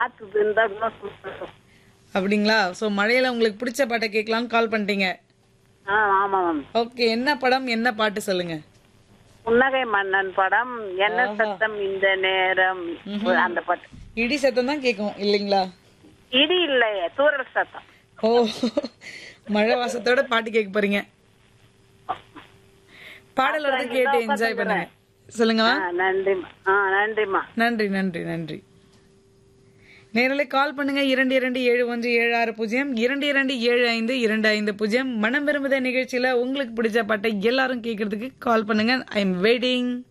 காத்துதுன்னு தான் இன்னும் சொல்றேன். அப்படிங்களா ஸோ மழையில உங்களுக்கு பிடிச்ச பாட்டை கேட்கலாம்னு கால் பண்ணிட்டீங்க ஆ ஆமா மேம் ஓகே என்ன படம் என்ன பாட்டு சொல்லுங்க புன்னகை மன்னன் படம் என்ன சத்தம் இந்த நேரம் அந்த பாட்டு இடி சத்தம் தான் கேட்கும் இல்லைங்களா இடி இல்லையே தூரல் சத்தம் ஓ மழை வாசத்தோட பாட்டு கேட்க போறீங்க பாடல் வந்து கேட்டு என்ஜாய் பண்ணுங்க சொல்லுங்க ஆ நன்றிம்மா ஆ நன்றிம்மா நன்றி நன்றி நன்றி நேரலை கால் பண்ணுங்க இரண்டு இரண்டு ஏழு ஒன்று ஏழு ஆறு பூஜ்ஜியம் இரண்டு இரண்டு ஏழு ஐந்து இரண்டு ஐந்து பூஜ்ஜியம் மனம் விரும்புத நிகழ்ச்சியில உங்களுக்கு பிடிச்ச பாட்டை எல்லாரும் கேட்கறதுக்கு கால் பண்ணுங்க ஐ எம் வெயிட்டிங்